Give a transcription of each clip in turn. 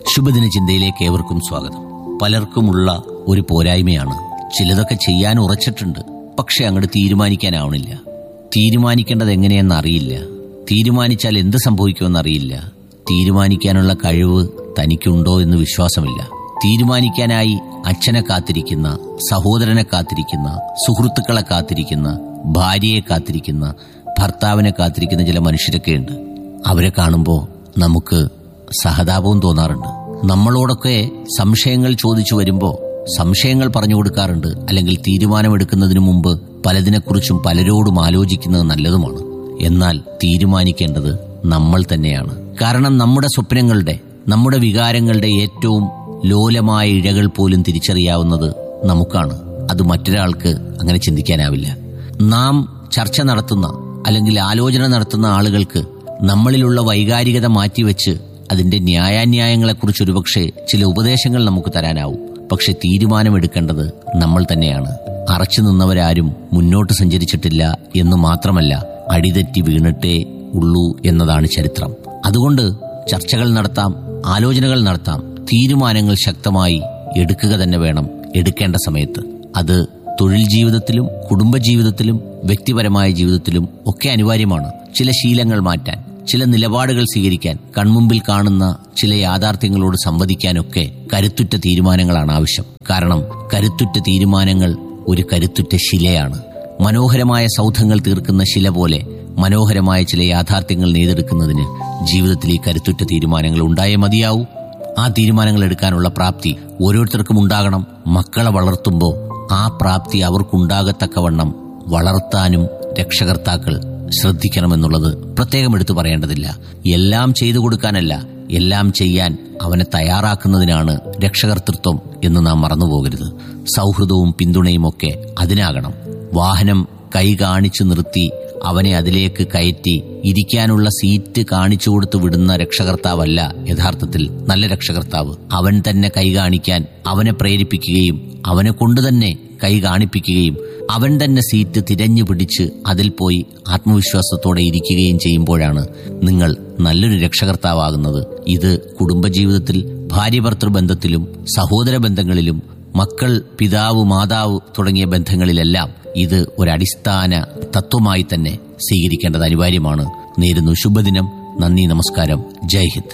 ശുഭദിന ചിന്തയിലേക്ക് ഏവർക്കും സ്വാഗതം പലർക്കുമുള്ള ഒരു പോരായ്മയാണ് ചിലതൊക്കെ ചെയ്യാൻ ഉറച്ചിട്ടുണ്ട് പക്ഷെ അങ്ങോട്ട് തീരുമാനിക്കാനാവണില്ല തീരുമാനിക്കേണ്ടത് എങ്ങനെയെന്ന് അറിയില്ല തീരുമാനിച്ചാൽ എന്ത് സംഭവിക്കുമെന്ന് അറിയില്ല തീരുമാനിക്കാനുള്ള കഴിവ് തനിക്കുണ്ടോ എന്ന് വിശ്വാസമില്ല തീരുമാനിക്കാനായി അച്ഛനെ കാത്തിരിക്കുന്ന സഹോദരനെ കാത്തിരിക്കുന്ന സുഹൃത്തുക്കളെ കാത്തിരിക്കുന്ന ഭാര്യയെ കാത്തിരിക്കുന്ന ഭർത്താവിനെ കാത്തിരിക്കുന്ന ചില മനുഷ്യരൊക്കെയുണ്ട് അവരെ കാണുമ്പോൾ നമുക്ക് സഹതാപവും തോന്നാറുണ്ട് നമ്മളോടൊക്കെ സംശയങ്ങൾ ചോദിച്ചു വരുമ്പോൾ സംശയങ്ങൾ പറഞ്ഞു കൊടുക്കാറുണ്ട് അല്ലെങ്കിൽ തീരുമാനമെടുക്കുന്നതിന് മുമ്പ് പലതിനെക്കുറിച്ചും പലരോടും ആലോചിക്കുന്നത് നല്ലതുമാണ് എന്നാൽ തീരുമാനിക്കേണ്ടത് നമ്മൾ തന്നെയാണ് കാരണം നമ്മുടെ സ്വപ്നങ്ങളുടെ നമ്മുടെ വികാരങ്ങളുടെ ഏറ്റവും ലോലമായ ഇഴകൾ പോലും തിരിച്ചറിയാവുന്നത് നമുക്കാണ് അത് മറ്റൊരാൾക്ക് അങ്ങനെ ചിന്തിക്കാനാവില്ല നാം ചർച്ച നടത്തുന്ന അല്ലെങ്കിൽ ആലോചന നടത്തുന്ന ആളുകൾക്ക് നമ്മളിലുള്ള വൈകാരികത മാറ്റിവെച്ച് അതിന്റെ ന്യായാന്യായങ്ങളെക്കുറിച്ച് ഒരുപക്ഷെ ചില ഉപദേശങ്ങൾ നമുക്ക് തരാനാവും പക്ഷെ തീരുമാനമെടുക്കേണ്ടത് നമ്മൾ തന്നെയാണ് അറച്ചു നിന്നവരാരും മുന്നോട്ട് സഞ്ചരിച്ചിട്ടില്ല എന്ന് മാത്രമല്ല അടിതെറ്റി വീണിട്ടേ ഉള്ളൂ എന്നതാണ് ചരിത്രം അതുകൊണ്ട് ചർച്ചകൾ നടത്താം ആലോചനകൾ നടത്താം തീരുമാനങ്ങൾ ശക്തമായി എടുക്കുക തന്നെ വേണം എടുക്കേണ്ട സമയത്ത് അത് തൊഴിൽ ജീവിതത്തിലും കുടുംബജീവിതത്തിലും വ്യക്തിപരമായ ജീവിതത്തിലും ഒക്കെ അനിവാര്യമാണ് ചില ശീലങ്ങൾ മാറ്റാൻ ചില നിലപാടുകൾ സ്വീകരിക്കാൻ കൺമുമ്പിൽ കാണുന്ന ചില യാഥാർത്ഥ്യങ്ങളോട് സംവദിക്കാനൊക്കെ കരുത്തുറ്റ തീരുമാനങ്ങളാണ് ആവശ്യം കാരണം കരുത്തുറ്റ തീരുമാനങ്ങൾ ഒരു കരുത്തുറ്റ ശിലയാണ് മനോഹരമായ സൗധങ്ങൾ തീർക്കുന്ന ശില പോലെ മനോഹരമായ ചില യാഥാർത്ഥ്യങ്ങൾ നെയ്തെടുക്കുന്നതിന് ജീവിതത്തിൽ ഈ കരുത്തുറ്റ തീരുമാനങ്ങൾ ഉണ്ടായേ മതിയാവൂ ആ തീരുമാനങ്ങൾ എടുക്കാനുള്ള പ്രാപ്തി ഓരോരുത്തർക്കും ഉണ്ടാകണം മക്കളെ വളർത്തുമ്പോൾ ആ പ്രാപ്തി അവർക്കുണ്ടാകത്തക്കവണ്ണം വളർത്താനും രക്ഷകർത്താക്കൾ ശ്രദ്ധിക്കണമെന്നുള്ളത് പ്രത്യേകം എടുത്തു പറയേണ്ടതില്ല എല്ലാം ചെയ്തു കൊടുക്കാനല്ല എല്ലാം ചെയ്യാൻ അവനെ തയ്യാറാക്കുന്നതിനാണ് രക്ഷകർത്തൃത്വം എന്ന് നാം മറന്നുപോകരുത് സൗഹൃദവും പിന്തുണയും ഒക്കെ അതിനാകണം വാഹനം കൈ കാണിച്ചു നിർത്തി അവനെ അതിലേക്ക് കയറ്റി ഇരിക്കാനുള്ള സീറ്റ് കാണിച്ചു കൊടുത്ത് വിടുന്ന രക്ഷകർത്താവല്ല യഥാർത്ഥത്തിൽ നല്ല രക്ഷകർത്താവ് അവൻ തന്നെ കൈ കാണിക്കാൻ അവനെ പ്രേരിപ്പിക്കുകയും അവനെ കൊണ്ടുതന്നെ കൈ കാണിപ്പിക്കുകയും അവൻ തന്നെ സീറ്റ് തിരഞ്ഞു പിടിച്ച് അതിൽ പോയി ആത്മവിശ്വാസത്തോടെ ഇരിക്കുകയും ചെയ്യുമ്പോഴാണ് നിങ്ങൾ നല്ലൊരു രക്ഷകർത്താവാകുന്നത് ഇത് കുടുംബജീവിതത്തിൽ ഭാര്യഭർത്തൃ ബന്ധത്തിലും സഹോദര ബന്ധങ്ങളിലും മക്കൾ പിതാവ് മാതാവ് തുടങ്ങിയ ബന്ധങ്ങളിലെല്ലാം ഇത് ഒരടിസ്ഥാന തത്വമായി തന്നെ സ്വീകരിക്കേണ്ടത് അനിവാര്യമാണ് നേരുന്നു ശുഭദിനം നന്ദി നമസ്കാരം ജയ് ഹിന്ദ്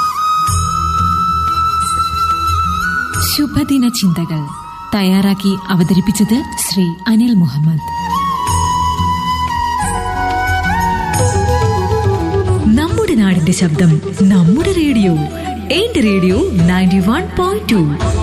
ശുഭദിന ചിന്തകൾ തയ്യാറാക്കി അവതരിപ്പിച്ചത് ശ്രീ അനിൽ മുഹമ്മദ് നമ്മുടെ നാടിന്റെ ശബ്ദം നമ്മുടെ റേഡിയോ എന്റെ radio ninety one point to